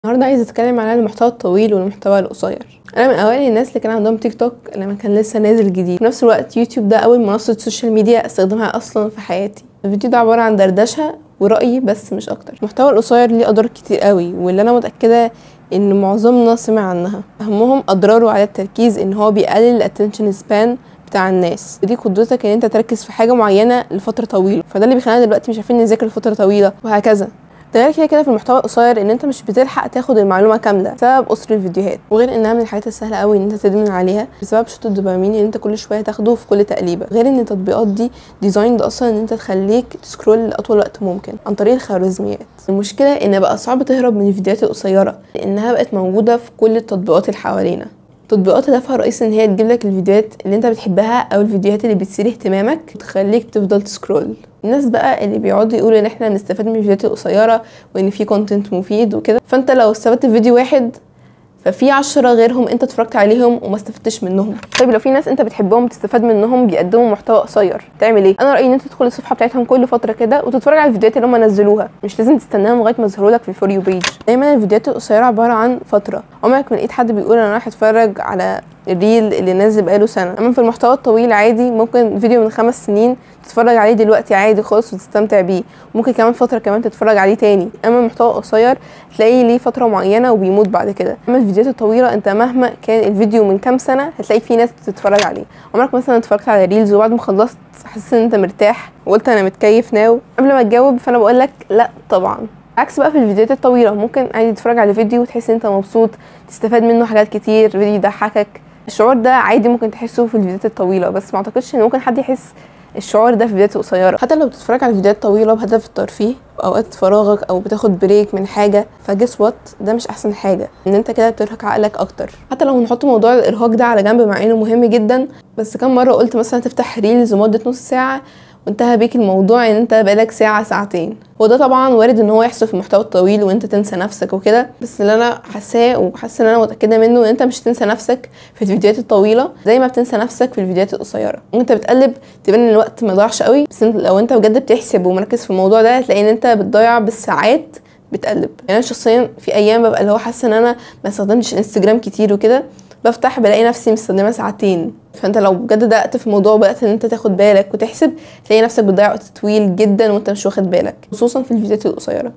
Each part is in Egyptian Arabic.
النهارده عايزه اتكلم عن المحتوى الطويل والمحتوى القصير انا من اوائل الناس اللي كان عندهم تيك توك لما كان لسه نازل جديد في نفس الوقت يوتيوب ده اول منصه سوشيال ميديا استخدمها اصلا في حياتي الفيديو ده عباره عن دردشه ورأيي بس مش اكتر المحتوى القصير ليه اضرار كتير قوي واللي انا متاكده ان معظمنا سمع عنها اهمهم اضراره على التركيز ان هو بيقلل الاتنشن سبان بتاع الناس ودي قدرتك ان انت تركز في حاجه معينه لفتره طويله فده اللي بيخلينا دلوقتي مش عارفين نذاكر لفتره طويله وهكذا ده غير كده كده في المحتوى القصير ان انت مش بتلحق تاخد المعلومه كامله بسبب قصر الفيديوهات وغير انها من الحاجات السهله قوي ان انت تدمن عليها بسبب شوط الدوبامين اللي انت كل شويه تاخده في كل تقليبه غير ان التطبيقات دي ديزايند اصلا ان انت تخليك تسكرول لاطول وقت ممكن عن طريق الخوارزميات المشكله ان بقى صعب تهرب من الفيديوهات القصيره لانها بقت موجوده في كل التطبيقات اللي حوالينا تطبيقات هدفها الرئيسي ان هي تجيب لك الفيديوهات اللي انت بتحبها او الفيديوهات اللي بتثير اهتمامك وتخليك تفضل تسكرول الناس بقى اللي بيقعدوا يقولوا ان احنا نستفاد من الفيديوهات القصيره وان في كونتنت مفيد وكده فانت لو استفدت في فيديو واحد ففي عشرة غيرهم انت اتفرجت عليهم وما استفدتش منهم طيب لو في ناس انت بتحبهم تستفاد منهم بيقدموا محتوى قصير تعمل ايه انا رايي ان انت تدخل الصفحه بتاعتهم كل فتره كده وتتفرج على الفيديوهات اللي هم نزلوها مش لازم تستناهم لغايه ما يظهروا لك في الفور يو بيج دايما الفيديوهات القصيره عباره عن فتره عمرك ما لقيت حد بيقول انا رايح اتفرج على الريل اللي نازل بقاله سنه اما في المحتوى الطويل عادي ممكن فيديو من خمس سنين تتفرج عليه دلوقتي عادي خالص وتستمتع بيه ممكن كمان فتره كمان تتفرج عليه تاني اما المحتوى القصير تلاقيه ليه فتره معينه وبيموت بعد كده اما الفيديوهات الطويله انت مهما كان الفيديو من كام سنه هتلاقي في ناس بتتفرج عليه عمرك مثلا اتفرجت على ريلز وبعد ما خلصت حسيت ان انت مرتاح وقلت انا متكيف ناو قبل ما تجاوب فانا بقول لك لا طبعا عكس بقى في الفيديوهات الطويله ممكن عادي تتفرج على فيديو وتحس ان انت مبسوط تستفاد منه حاجات كتير فيديو يضحكك الشعور ده عادي ممكن تحسه في الفيديوهات الطويله بس ما اعتقدش ان ممكن حد يحس الشعور ده في الفيديوهات القصيره حتى لو بتتفرج على فيديوهات طويله بهدف الترفيه اوقات فراغك او بتاخد بريك من حاجه فجس وات ده مش احسن حاجه ان انت كده بترهق عقلك اكتر حتى لو هنحط موضوع الارهاق ده على جنب مع انه مهم جدا بس كم مره قلت مثلا تفتح ريلز لمده نص ساعه وانتهى بيك الموضوع ان انت بقالك ساعه ساعتين وده طبعا وارد ان هو يحصل في المحتوى الطويل وانت تنسى نفسك وكده بس اللي انا حاساه وحاسه ان انا متاكده منه ان انت مش تنسى نفسك في الفيديوهات الطويله زي ما بتنسى نفسك في الفيديوهات القصيره وانت بتقلب تبان ان الوقت ما ضاعش قوي بس انت لو انت بجد بتحسب ومركز في الموضوع ده هتلاقي ان انت بتضيع بالساعات بتقلب يعني انا شخصيا في ايام ببقى اللي هو حاسه ان انا ما استخدمتش انستجرام كتير وكده بفتح بلاقي نفسي مستخدمه ساعتين فانت لو بجد دققت في الموضوع وبدات ان انت تاخد بالك وتحسب تلاقي نفسك بتضيع وقت طويل جدا وانت مش واخد بالك خصوصا في الفيديوهات القصيره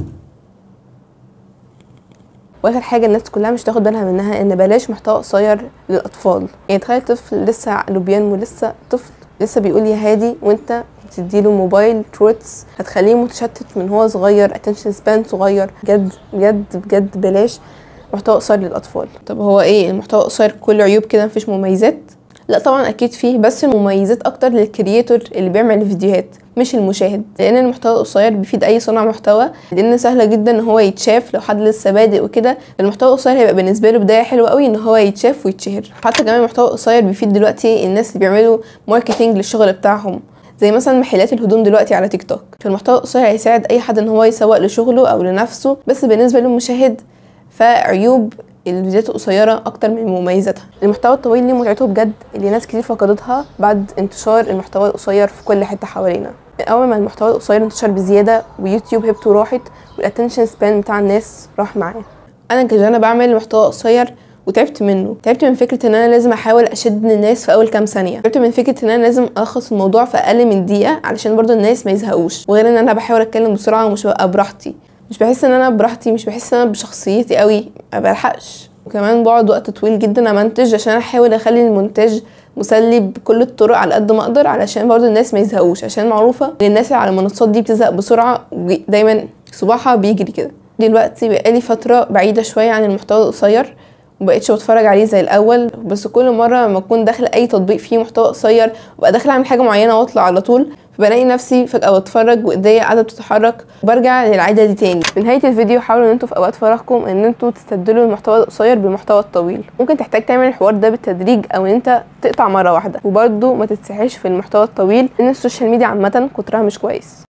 واخر حاجه الناس كلها مش تاخد بالها منها ان بلاش محتوى قصير للاطفال يعني تخيل طفل لسه عقله بينمو لسه طفل لسه بيقول يا هادي وانت تديله موبايل تروتس هتخليه متشتت من هو صغير اتنشن سبان صغير بجد بجد بجد بلاش محتوى قصير للاطفال طب هو ايه المحتوى القصير كله عيوب كده مفيش مميزات لا طبعا اكيد فيه بس المميزات اكتر للكرييتور اللي بيعمل الفيديوهات مش المشاهد لان المحتوى القصير بيفيد اي صانع محتوى لان سهله جدا ان هو يتشاف لو حد لسه بادئ وكده المحتوى القصير هيبقى بالنسبه له بدايه حلوه قوي ان هو يتشاف ويتشهر حتى كمان المحتوى القصير بيفيد دلوقتي الناس اللي بيعملوا ماركتينج للشغل بتاعهم زي مثلا محلات الهدوم دلوقتي على تيك توك فالمحتوى القصير هيساعد اي حد ان هو يسوق لشغله او لنفسه بس بالنسبه للمشاهد فعيوب الفيديوهات القصيرة أكتر من مميزاتها المحتوى الطويل ليه متعته بجد اللي ناس كتير فقدتها بعد انتشار المحتوى القصير في كل حتة حوالينا أول ما المحتوى القصير انتشر بزيادة ويوتيوب هيبته راحت والاتنشن سبان بتاع الناس راح معاه أنا كجانا بعمل محتوى قصير وتعبت منه تعبت من فكره ان انا لازم احاول اشد الناس في اول كام ثانيه تعبت من فكره ان انا لازم الخص الموضوع في اقل من دقيقه علشان برضو الناس ما يزهقوش وغير ان انا بحاول اتكلم بسرعه ومش ببقى براحتي مش بحس ان انا براحتي مش بحس ان انا بشخصيتي قوي ما بلحقش وكمان بقعد وقت طويل جدا امنتج عشان احاول اخلي المونتاج مسلي بكل الطرق على قد ما اقدر علشان برضو الناس ما يزهقوش عشان معروفه ان الناس اللي على المنصات دي بتزهق بسرعه ودايما صباحها بيجري كده دلوقتي بقالي فتره بعيده شويه عن المحتوى القصير ومبقتش بتفرج عليه زي الاول بس كل مره لما اكون داخله اي تطبيق فيه محتوى قصير وابقى داخله اعمل حاجه معينه واطلع على طول فبلاقي نفسي فجاه بتفرج وايديا قاعده بتتحرك وبرجع للعاده دي تاني في نهايه الفيديو حاولوا ان انتوا في اوقات فراغكم ان انتوا تستبدلوا المحتوى القصير بالمحتوى الطويل ممكن تحتاج تعمل الحوار ده بالتدريج او ان انت تقطع مره واحده وبرده ما تتسحلش في المحتوى الطويل لان السوشيال ميديا عامه كترها مش كويس